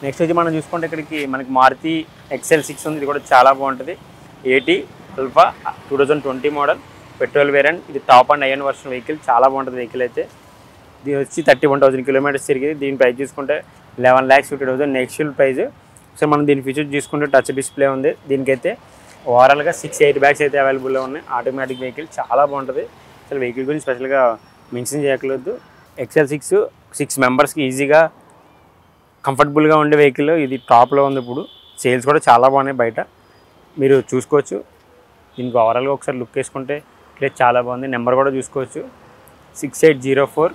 next వచ్చి మనం చూసుకుంటే ఇక్కడికి మనకి మారుతి ఎక్సెల్ సిక్స్ ఉంది ఇది కూడా చాలా బాగుంటుంది AT alpha two thousand twenty model petrol variant ఇది టాప్ అండ్ అయన్ వర్షన్ వెహికల్ చాలా బాగుంటుంది వెహికల్ అయితే దీని వచ్చి థర్టీ వన్ థౌసండ్ కిలోమీటర్స్ తిరిగింది దీని ప్రైస్ చూసుకుంటే eleven lakhs fifty thousand next price so మనం దీని ఫీచర్ చూసుకుంటే టచ్ డిస్ప్లే ఉంది దీనికైతే ఓవరాల్గా సిక్స్ ఎయిట్ బ్యాగ్స్ అయితే అవైలబుల్లో ఉన్నాయి ఆటోమేటిక్ వెహికల్ చాలా బాగుంటుంది అసలు వెహికల్ గురించి స్పెషల్గా మెన్షన్ చేయకలేదు ఎక్సెల్ సిక్స్ సిక్స్ మెంబర్స్కి ఈజీగా కంఫర్టబుల్గా ఉండే వెహికల్ ఇది టాప్లో ఉంది ఇప్పుడు సేల్స్ కూడా చాలా బాగున్నాయి బయట మీరు చూసుకోవచ్చు దీనికి ఓవరాల్గా ఒకసారి లుక్ వేసుకుంటే ఇట్లా చాలా బాగుంది నెంబర్ కూడా చూసుకోవచ్చు సిక్స్ ఎయిట్ జీరో ఫోర్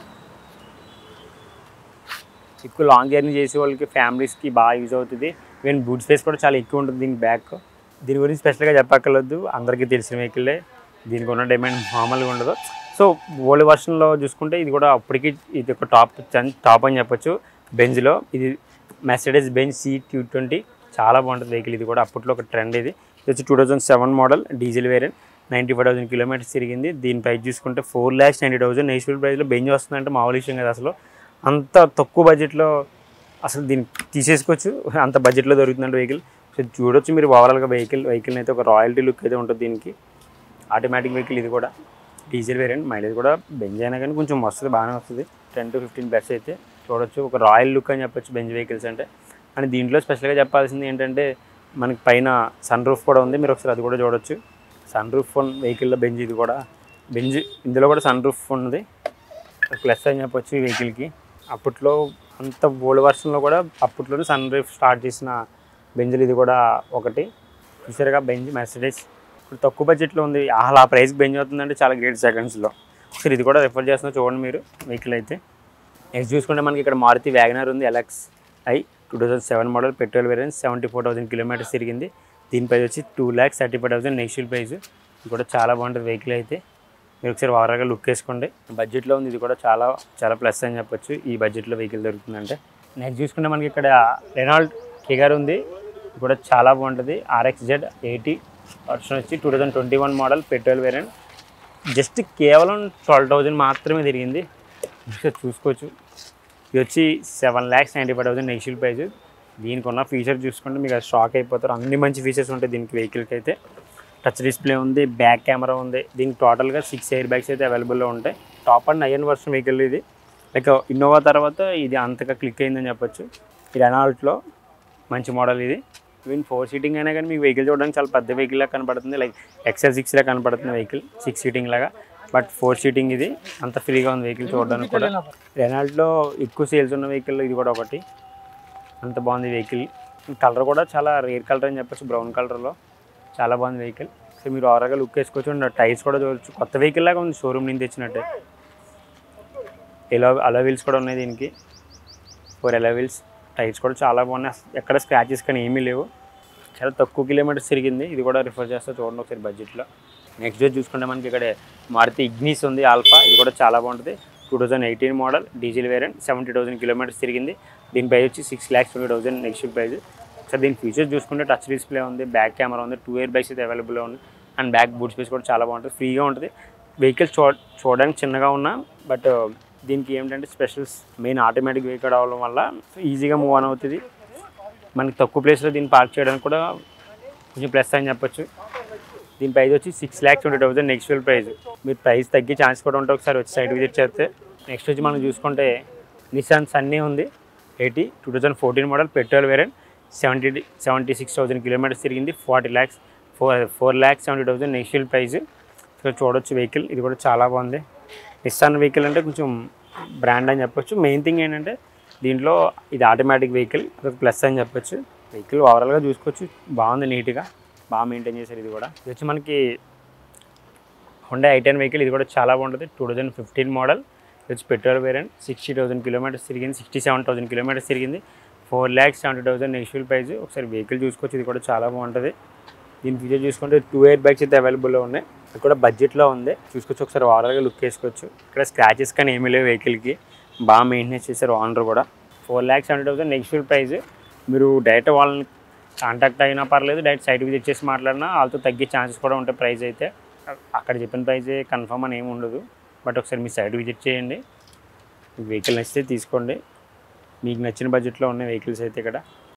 ఎక్కువ లాంగ్ జర్నీ చేసే వాళ్ళకి ఫ్యామిలీస్కి బాగా యూజ్ అవుతుంది ఈవెన్ బూట్ స్పేస్ కూడా చాలా ఎక్కువ ఉంటుంది దీని బ్యాక్ దీని గురించి స్పెషల్గా చెప్పక్కర్లేదు అందరికీ తెలిసిన వెహికలే దీనికి ఉన్న డిమాండ్ మామూలుగా ఉండదు సో ఓల్డ్ వర్షన్లో చూసుకుంటే ఇది కూడా అప్పటికి ఇది ఒక టాప్ టాప్ అని చెప్పొచ్చు బెంజ్లో ఇది Mercedes Benz C two twenty చాలా బాగుంటుంది వెహికల్ ఇది కూడా అప్పట్లో ఒక ట్రెండ్ ఇది ఇది వచ్చి two thousand seven model diesel variant ninety five thousand kilometres తిరిగింది దీని ప్రైస్ చూసుకుంటే four lakhs ninety thousand national ప్రైస్లో బెంజ్ వస్తుందంటే మామూలు విషయం కదా అసలు అంత తక్కువ బడ్జెట్లో అసలు దీన్ని తీసేసుకోవచ్చు అంత బడ్జెట్లో దొరుకుతుందంటే వెహికల్ సో చూడొచ్చు మీరు ఓవరాల్గా వెహికల్ వెహికల్ అయితే ఒక రాయల్టీ లుక్ అయితే ఉంటుంది దీనికి ఆటోమేటిక్ వెహికల్ ఇది కూడా డీజిల్ వేరియంట్ మైలేజ్ కూడా బెంజ్ అయినా కానీ కొంచెం వస్తుంది బాగానే వస్తుంది టెన్ టు ఫిఫ్టీన్ బెస్ట్ అయితే చూడొచ్చు ఒక రాయల్ లుక్ అని చెప్పొచ్చు బెంజ్ వెహికల్స్ అంటే అండ్ దీంట్లో స్పెషల్గా చెప్పాల్సింది ఏంటంటే మనకి పైన సన్ రూఫ్ కూడా ఉంది మీరు ఒకసారి అది కూడా చూడొచ్చు సన్ రూఫ్ ఫోన్ వెహికల్లో బెంజ్ ఇది కూడా బెంజ్ ఇందులో కూడా సన్ రూఫ్ ఉన్నది ప్లస్ అని చెప్పొచ్చు ఈ వెహికల్కి అప్పట్లో అంత ఓల్డ్ వర్షన్లో కూడా అప్పట్లోనే సన్ రూఫ్ స్టార్ట్ చేసిన బెంజ్లు ఇది కూడా ఒకటి చూసారుగా బెంజ్ మెర్సిడెస్ ఇప్పుడు తక్కువ బడ్జెట్లో ఉంది అసలు ఆ ప్రైస్కి బెంజ్ అవుతుందంటే చాలా గ్రేట్ సెకండ్స్లో ఒకసారి ఇది కూడా రిఫర్ చేస్తున్నా చూడండి మీరు వెహికల్ అయితే నెక్స్ట్ చూసుకుంటే మనకి ఇక్కడ మారుతి వ్యాగనర్ ఉంది LX I two thousand seven model petrol variant seventy four thousand kilometres తిరిగింది దీని ప్రైస్ వచ్చి two lakhs thirty five thousand next price ఇది కూడా చాలా బాగుంటుంది వెహికల్ అయితే మీరు ఒకసారి ఓవరాల్గా లుక్ వేసుకోండి బడ్జెట్లో ఉంది ఇది కూడా చాలా చాలా ప్లస్ అని చెప్పొచ్చు ఈ బడ్జెట్లో వెహికల్ దొరుకుతుందంటే నెక్స్ట్ చూసుకుంటే మనకి ఇక్కడ రెనాల్డ్ కిగర్ ఉంది ఇది కూడా చాలా బాగుంటుంది ఆర్ఎక్స్ జెడ్ ఎయిటీ వర్షన్ వచ్చి two thousand twenty one model petrol variant just కేవలం ట్వెల్వ్ థౌజండ్ మాత్రమే తిరిగింది ఒకసారి చూసుకోవచ్చు ఇది వచ్చి seven lakhs ninety five thousand next price దీనికి ఉన్న ఫీచర్ చూసుకుంటే మీకు అది షాక్ అయిపోతారు అన్ని మంచి ఫీచర్స్ ఉంటాయి దీనికి వెహికల్కి అయితే టచ్ డిస్ప్లే ఉంది బ్యాక్ కెమెరా ఉంది దీనికి టోటల్గా సిక్స్ ఎయిర్ బ్యాగ్స్ అయితే అవైలబుల్లో ఉంటాయి top end nine version vehicle ఇది లైక్ ఇన్నోవా తర్వాత ఇది అంతగా క్లిక్ అయిందని చెప్పొచ్చు ఇది రెనాల్ట్లో మంచి మోడల్ ఇది ఈవెన్ ఫోర్ సీటింగ్ అయినా కానీ మీకు వెహికల్ చూడడానికి చాలా పెద్ద వెహికల్ లాగా కనపడుతుంది లైక్ ఎక్సెల్ సిక్స్ లాగా కనపడుతుంది వెహికల్ సిక్స్ సీటింగ్ లాగా బట్ ఫోర్ సీటింగ్ ఇది అంత ఫ్రీగా ఉంది వెహికల్ చూడడానికి కూడా రెనాల్ట్లో ఎక్కువ సేల్స్ ఉన్న వెహికల్ ఇది కూడా ఒకటి అంత బాగుంది వెహికల్ కలర్ కూడా చాలా రేర్ కలర్ అని చెప్పొచ్చు బ్రౌన్ కలర్లో చాలా బాగుంది వెహికల్ సో మీరు ఓవరాల్గా లుక్ వేసుకోవచ్చు టైర్స్ కూడా చూడొచ్చు కొత్త వెహికల్ లాగా ఉంది షోరూమ్ నుంచి తెచ్చినట్టే ఎలా అలా వీల్స్ కూడా ఉన్నాయి దీనికి ఫోర్ ఎలా వీల్స్ టైర్స్ కూడా చాలా బాగున్నాయి అసలు ఎక్కడ స్క్రాచెస్ కానీ ఏమీ లేవు చాలా తక్కువ కిలోమీటర్స్ తిరిగింది ఇది కూడా రిఫర్ చేస్తే చూడండి ఒకసారి బడ్జెట్లో నెక్స్ట్ డే చూసుకుంటే మనకి ఇక్కడ మారుతి ఇగ్నిస్ ఉంది ఆల్ఫా ఇది కూడా చాలా బాగుంటుంది two thousand eighteen model diesel variant seventy thousand kilometres తిరిగింది దీని ప్రైస్ వచ్చి six lakhs twenty thousand next price sir దీని ఫీచర్స్ చూసుకుంటే టచ్ డిస్ప్లే ఉంది బ్యాక్ కెమెరా ఉంది టూ ఇయర్ బైక్స్ అయితే అవైలబుల్లో ఉంది అండ్ బ్యాక్ బూట్ స్పేస్ కూడా చాలా బాగుంటుంది ఫ్రీగా ఉంటుంది వెహికల్ చూ చూడడానికి చిన్నగా ఉన్నా బట్ దీనికి ఏంటంటే స్పెషల్స్ మెయిన్ ఆటోమేటిక్ వెహికల్ అవడం వల్ల ఈజీగా మూవ్ ఆన్ అవుతుంది మనకి తక్కువ ప్లేస్లో దీన్ని పార్క్ చేయడానికి కూడా కొంచెం ప్లస్ అని చెప్పొచ్చు దీని ప్రైస్ వచ్చి six lakhs twenty thousand next price మీరు ప్రైస్ తగ్గే ఛాన్స్ కూడా ఉంటే ఒకసారి వచ్చి సైడ్ విజిట్ చేస్తే నెక్స్ట్ వచ్చి మనం చూసుకుంటే నిసాన్ సన్నీ ఉంది eighty two thousand fourteen model petrol variant seventy seventy six thousand kilometres తిరిగింది forty lakhs four four lakhs seventy thousand next price ఇక్కడ చూడొచ్చు వెహికల్ ఇది కూడా చాలా బాగుంది నిస్సాన్ వెహికల్ అంటే కొంచెం బ్రాండ్ అని చెప్పొచ్చు మెయిన్ థింగ్ ఏంటంటే దీంట్లో ఇది ఆటోమేటిక్ వెహికల్ అదొక ప్లస్ అని చెప్పొచ్చు వెహికల్ ఓవరాల్గా చూసుకోవచ్చు బాగుంది నీట్గా బాగా మెయింటైన్ చేశారు ఇది కూడా ఇది వచ్చి మనకి హుండా ఐ టెన్ వెహికల్ ఇది కూడా చాలా బాగుంటుంది టూ థౌజండ్ ఫిఫ్టీన్ మోడల్ ఇది వచ్చి petrol variant sixty thousand kilometres తిరిగింది సిక్స్టీ సెవెన్ థౌసండ్ కిలోమీటర్స్ తిరిగింది four lakhs seventy thousand next price ఒకసారి వెహికల్ చూసుకోవచ్చు ఇది కూడా చాలా బాగుంటుంది దీని ఫీచర్ చూసుకుంటే టూ ఎయిర్ బ్యాగ్స్ అయితే అవైలబుల్లో ఉన్నాయి ఇది కూడా బడ్జెట్లో ఉంది చూసుకోవచ్చు ఒకసారి ఓవరాల్గా లుక్ వేసుకోవచ్చు ఇక్కడ స్క్రాచెస్ కానీ ఏమీ లేవు వెహికల్కి బాగా మెయింటెనెన్స్ చేశారు ఓనర్ కూడా four lakhs seventy thousand next price మీరు డైరెక్ట్ వాళ్ళని కాంటాక్ట్ అయినా పర్లేదు డైరెక్ట్ సైట్ విజిట్ చేసి మాట్లాడినా వాళ్ళతో తగ్గే ఛాన్సెస్ కూడా ఉంటాయి ప్రైస్ అయితే అక్కడ చెప్పిన ప్రైజే కన్ఫర్మ్ అని ఏమి ఉండదు బట్ ఒకసారి మీ సైట్ విజిట్ చేయండి వెహికల్ నచ్చితే తీసుకోండి మీకు నచ్చిన బడ్జెట్లో ఉన్న వెహికల్స్ అయితే ఇక్కడ